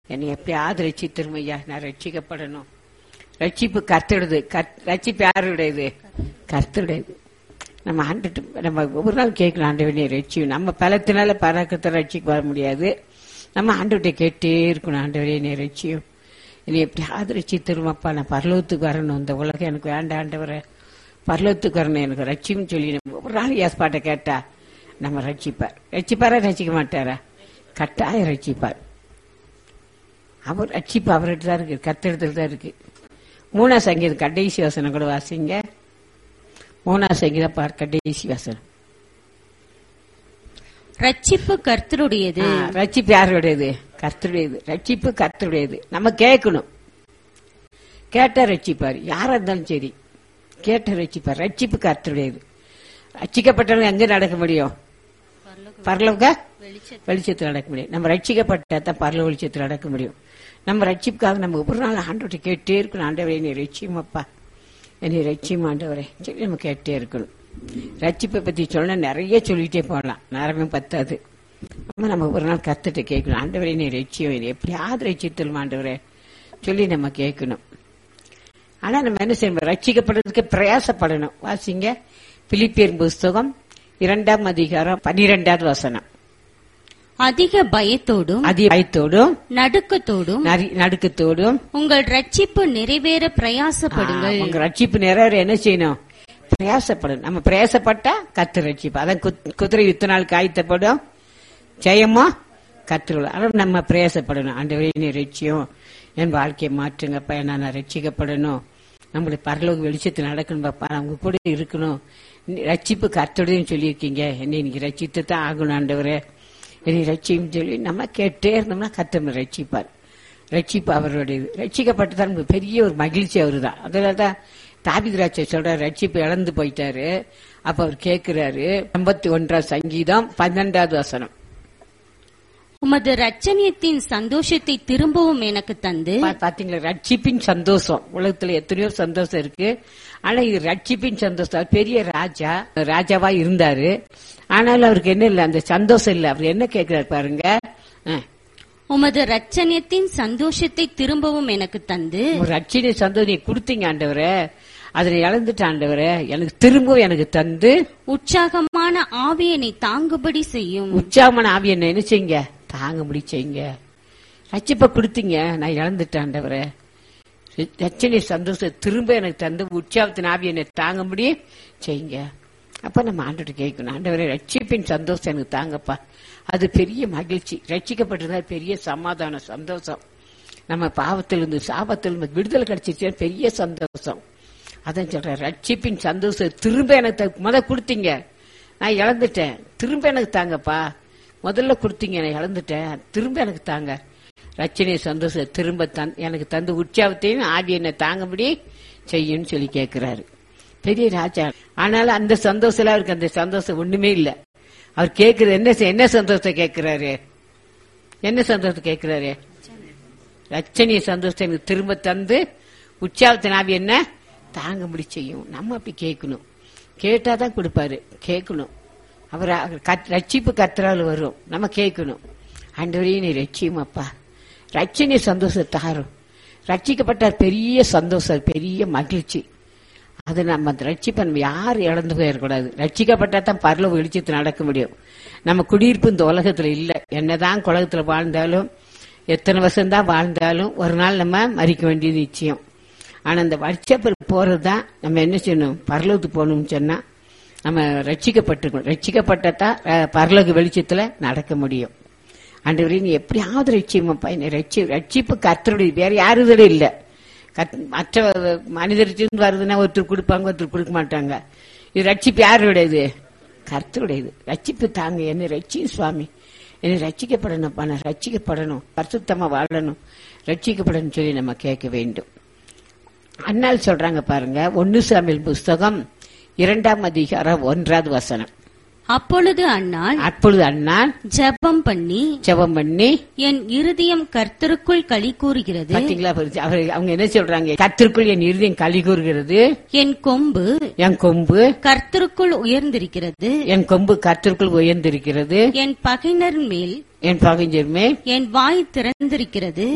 என்னை எப்படியாவது ரட்சி திருமையா நான் ரட்சிக்கப்படணும் ரட்சிப்பு கர்த்தருடையது கர்த்- ரட்சிப்பு யாருடையது கர்த்தருடையது நம்ம ஆண்டுட்டு நம்ம ஒவ்வொரு நாள் கேட்கலாம் ஆண்டவனே நீ ரட்சி நம்ம பலத்தினால பறக்கத்தை ரட்சிக்கு வர முடியாது நம்ம ஆண்டுகிட்ட கேட்டே இருக்கணும் ஆண்டவரே நீ ரட்சியும் என்னை எப்படியாவது ரட்சி திரும்பப்பா நான் பரலோகத்துக்கு வரணும் இந்த உலகம் எனக்கு வேண்டாம் ஆண்டவரே பரலோகத்துக்கு வரணும் எனக்கு ரட்சியும் சொல்லி நம்ம ஒவ்வொரு நாள் ஏற்பாட்டை கேட்டா நம்ம ரட்சிப்பார் ரட்சிப்பாரா ரட்சிக்க மாட்டாரா கட்டாயம் ரட்சிப்பார் அவர் ரட்சிப்பு அவர்கிட்ட தான் இருக்கு கத்தெடுத்துல தான் இருக்கு மூணா சங்கீதம் கடைசி வசனம் கூட வாசிங்க மூணா சங்கீதம் பார் கடைசி வசனம் ரட்சிப்பு கர்த்தருடையது ஆ, ரட்சிப்பு யாருடையது கர்த்தருடையது ரட்சிப்பு கர்த்தருடையது நம்ம கேட்கணும் கேட்டா ரட்சிப்பார் யாரா இருந்தாலும் சரி கேட்ட ரட்சிப்பார் ரட்சிப்பு கர்த்தருடையது ரட்சிக்கப்பட்டவங்க எங்க நடக்க முடியும் பரலோக வெளிச்சத்தில் நடக்க முடியும் நம்ம ரட்சிக்கப்பட்டா தான் பரலோக வெளிச்சத்தில் நடக்க முடியும் நம்ம ரட்சிப்புக்காக நம்ம ஒவ்வொரு நாள் ஆண்டவர்கிட்ட கேட்டே இருக்கணும் ஆண்டவரே நீ ரட்சியமப்பா என்னை ரட்சியம் ஆண்டவரே சொல்லி நம்ம கேட்டே இருக்கணும் ரட்சிப்பை பத்தி சொன்னா நிறைய சொல்லிட்டே போகலாம் நேரமே பத்தாது நம்ம நம்ம ஒரு நாள் கத்துட்டு கேட்கணும் ஆண்டவரே நீ ரட்சியம் என்னை எப்படியாவது ரட்சித்தல் ஆண்டவரே சொல்லி நம்ம கேட்கணும் ஆனா நம்ம என்ன செய்யணும் ரட்சிக்கப்படுறதுக்கு பிரயாசப்படணும் வாசிங்க பிலிப்பியர் புஸ்தகம் இரண்டாம் அதிகாரம் பன்னிரெண்டாவது வசனம் அதிக பயத்தோடும் அதிகாயத்தோடும் நடுக்கத்தோடும் நரி- நடுக்கத்தோடும் உங்கள் ரட்சிப்பு நிறைவேற பிரயாசப்படுங்கள் ஆ, உங்க ரட்சிப்பு நிறைவேற என்ன செய்யணும் பிரயாசப்படணும் நம்ம பிரயாசப்பட்டா கத்து ரட்சிப்பு அதான் குத்- குதிரை யுத்த நாள் காய்த்தப்படும் ஜெயமோ கத்துருவோம் ஆனால் நம்ம பிரயாசப்படணும் ஆண்டவரே நீ ரட்சியம் என் வாழ்க்கையை மாற்றுங்கப்பா நான் ரட்சிக்கப்படணும் நம்மளுடைய பரலோக வெளிச்சத்தில் நடக்கணும் பாப்பா நான் உங்க கூட இருக்கணும் நீ ரட்சிப்பு கத்தோடையும் சொல்லியிருக்கீங்க என்னை நீங்க ரட்சித்து தான் ஆகணும் ஆண்டவரே என்னை ரட்சியும் சொல்லி நம்ம கேட்டே இருந்தோம்னா கத்தம் ரட்சிப்பார் ரட்சிப்பு அவருடையது ரட்சிக்கப்பட்டதான் நமக்கு பெரிய ஒரு மகிழ்ச்சி அவரு தான் அதனாலதான் தாபிதிராட்சை சொல்ற ரட்சிப்பு இழந்து போயிட்டாரு அப்ப அவர் கேட்கிறாரு ஐம்பத்தி ஒன்றாம் சங்கீதம் பன்னெண்டாவது வசனம் உமது ரட்சணியத்தின் சந்தோஷத்தை திரும்பவும் எனக்கு தந்து பா- பாத்தீங்களா ரட்சிப்பின் சந்தோஷம் உலகத்துல எத்தனையோ சந்தோஷம் இருக்கு ஆனா இது ரட்சிப்பின் சந்தோஷம் அவர் பெரிய ராஜா ராஜாவா இருந்தாரு ஆனாலும் அவருக்கு என்ன இல்ல அந்த சந்தோஷம் இல்ல அவர் என்ன கேட்கிறாரு பாருங்க ஆ. உமது ரட்சணியத்தின் சந்தோஷத்தை திரும்பவும் எனக்கு தந்து ஒரு ரட்சினை சந்தோஷம் நீ கொடுத்தீங்க ஆண்டவரே அதனை இழந்துட்ட ஆண்டவரே எனக்கு திரும்பவும் எனக்கு தந்து உற்சாகமான ஆவியனை தாங்குபடி செய்யும் உற்சாகமான ஆவி என்ன என்ன செய்யுங்க தாங்க முடி செய்யுங்க ரட்சிப்பை கொடுத்தீங்க நான் இழந்துட்டேன் ஆண்டவரே ரச்சனை சந்தோஷம் திரும்ப எனக்கு தந்து உற்சாகத்தின் ஆவி என்னை தாங்க முடி செய்யுங்க அப்ப நம்ம ஆண்டோட கேட்கணும் ஆண்டவரே ரட்சிப்பின் சந்தோஷம் எனக்கு தாங்கப்பா அது பெரிய மகிழ்ச்சி ரட்சிக்கப்பட்டிருந்தா பெரிய சமாதானம் சந்தோஷம் நம்ம பாவத்திலிருந்து சாபத்திலிருந்து விடுதலை கிடைச்சிருச்சு பெரிய சந்தோஷம் அதான் சொல்றேன் ரட்சிப்பின் சந்தோஷம் திரும்ப எனக்கு த- முத கொடுத்தீங்க நான் இழந்துட்டேன் திரும்ப எனக்கு தாங்கப்பா முதல்ல கொடுத்தீங்க நான் இழந்துட்டேன் திரும்ப எனக்கு தாங்க ரச்சனை சந்தோஷம் திரும்ப தந் எனக்கு தந்து உற்சாகத்தையும் ஆவி என்னை தாங்கபடி செய்யும்னு சொல்லி கேட்கிறாரு பெரிய ராஜா ஆனாலும் அந்த சந்தோஷத்துல அவருக்கு அந்த சந்தோஷம் ஒண்ணுமே இல்ல அவர் கேட்கறது என்ன செ- என்ன சந்தோஷத்தை கேட்கிறாரு என்ன சந்தோஷத்தை கேட்கிறாரு ரச்சனைய சந்தோஷத்தை எனக்கு திரும்ப தந்து உற்சாகத்தின் ஆவி என்ன தாங்க முடி செய்யும் நம்ம அப்படி கேட்கணும் கேட்டாதான் கொடுப்பாரு கேட்கணும் அவர் அவர் கத்- ரட்சிப்பு கத்துறாள் வரும் நம்ம கேட்கணும் ஆண்டவரையும் நீ ரட்சியும் அப்பா ரட்சணிய சந்தோஷத்தை தாரும் ரட்சிக்கப்பட்டார் பெரிய சந்தோஷம் பெரிய மகிழ்ச்சி அது நம்ம அந்த ரட்சிப்பை நம்ம யாரும் இழந்து போயிடக்கூடாது ரட்சிக்கப்பட்டா தான் பரலோக வெளிச்சத்து நடக்க முடியும் நம்ம குடியிருப்பு இந்த உலகத்துல இல்ல என்னதான் உலகத்துல வாழ்ந்தாலும் எத்தனை வருஷம் தான் வாழ்ந்தாலும் ஒரு நாள் நம்ம மறிக்க வேண்டியது நிச்சயம் ஆனா அந்த வட்சப்பர் போறது தான் நம்ம என்ன செய்யணும் பரலோகத்துக்கு போகணும்னு சொன்னா நம்ம ரட்சிக்கப்பட்டிருக்கணும் ரட்சிக்கப்பட்டதான் அஹ், பரலோக வெளிச்சத்துல நடக்க முடியும் ஆண்டவரே நீ எப்படியாவது ரட்சியமாப்பா என்னை ரட்சி ரட்சிப்பு கர்த்தருடைய வேற யாருதோட இல்ல கத்- மற்ற மனிதர்கிட்ட வருதுன்னா ஒருத்தர் கொடுப்பாங்க ஒருத்தர் கொடுக்க மாட்டாங்க இது ரட்சிப்பு யாருடையது கர்த்தருடையது ரட்சிப்பு தாங்க என்னை ரட்சி சுவாமி என்னை ரட்சிக்கப்படணும்ப்பா நான் ரட்சிக்கப்படணும் பரிசுத்தமா வாழணும் ரட்சிக்கப்படணும் சொல்லி நம்ம கேட்க வேண்டும் அண்ணால் சொல்றாங்க பாருங்க ஒன்னு சாமியல் புஸ்தகம் இரண்டாம் அதிகாரம் ஒன்றாவது வசனம் அப்பொழுது அன்னாள் அப்பொழுது அண்ணான் ஜெபம் பண்ணி ஜெபம் பண்ணி என் இருதயம் கர்த்தருக்குள் களி கூறுகிறது பாத்தீங்களா அவர் அவர் அவங்க என்ன சொல்றாங்க கத்திற்குள் என் இருதயம் களி கூறுகிறது என் கொம்பு என் கொம்பு கர்த்தருக்குள் உயர்ந்திருக்கிறது என் கொம்பு கத்திற்குள் உயர்ந்திருக்கிறது என் பகைஞர் மேல் என் பகைஞர் மேல் என் வாய் திறந்திருக்கிறது